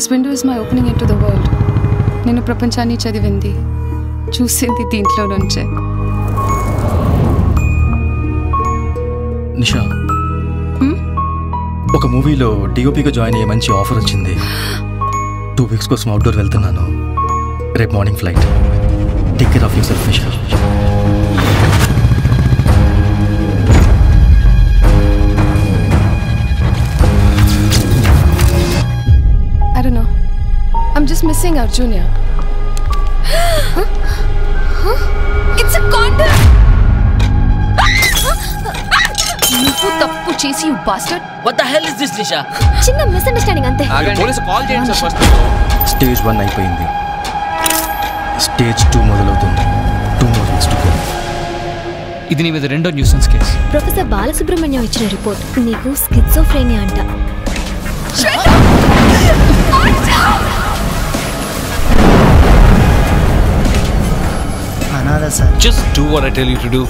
This window is my opening into the world నేను ప్రపంచాన్ని చదివింది చూసింది దీంట్లో నుంచే నిషా ఒక మూవీలో డిఓపిగా జాయిన్ అయ్యే మంచి ఆఫర్ వచ్చింది టూ వీక్స్ కోసం అవుట్డోర్ వెళ్తున్నాను రేపు morning flight take care of yourself Nisha I don't know. I'm just missing our junior. It's a condom! నువ్వు తప్పు చేసి you bastard what the hell is this Nisha చిన్న మిస్అండర్స్టాండింగ్ అంతే పోలీసు కాల్ చేయండి sir first stage one అయిపోయింది stage two మొదలవుతుంది two more weeks to go ఇది నీ మీద రెండో న్యూసెన్స్ కేసు ప్రొఫెసర్ బాలసుబ్రహ్మణ్యం ఇచ్చిన రిపోర్ట్ నీకు స్కిజోఫ్రేనియా అంట అనాథ sir just do what I tell you to do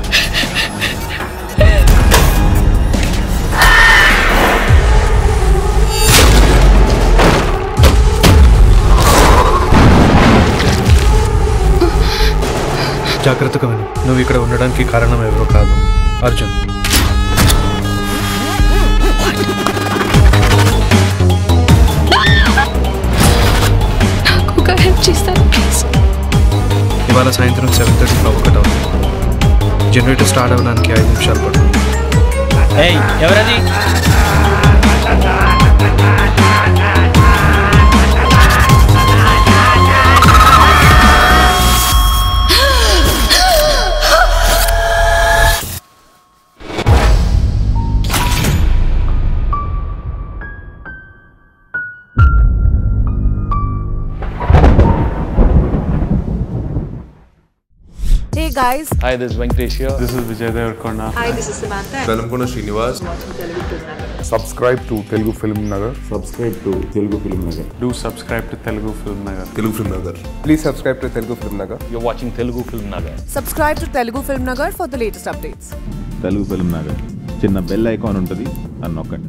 జాగ్రత్తగా విను నువ్వు ఇక్కడ ఉండడానికి కారణం ఎవరో కాదు అర్జున్ ఒక హెల్ప్ చేస్తాను ప్లీజ్ ఇవాళ సాయంత్రం సెవెన్ థర్టీ ఫ్లవ్ ఒకటి అవుతుంది జనరేటర్ స్టార్ట్ అవ్వడానికి ఐదు నిమిషాలు పడుతుంది ఎవరది Hey guys, hi this Venkatesh here this is Vijay Devarakonda Velankonda Srinivas subscribe to Telugu Film Nagar. Subscribe to Telugu film Nagar do subscribe to Telugu film Nagar Telugu film Nagar Please subscribe to Telugu Film Nagar. You watching Telugu film Nagar subscribe to Telugu Film Nagar for the latest updates. Telugu film Nagar చిన్న bell icon ఉంటుంది అని నొక్కండి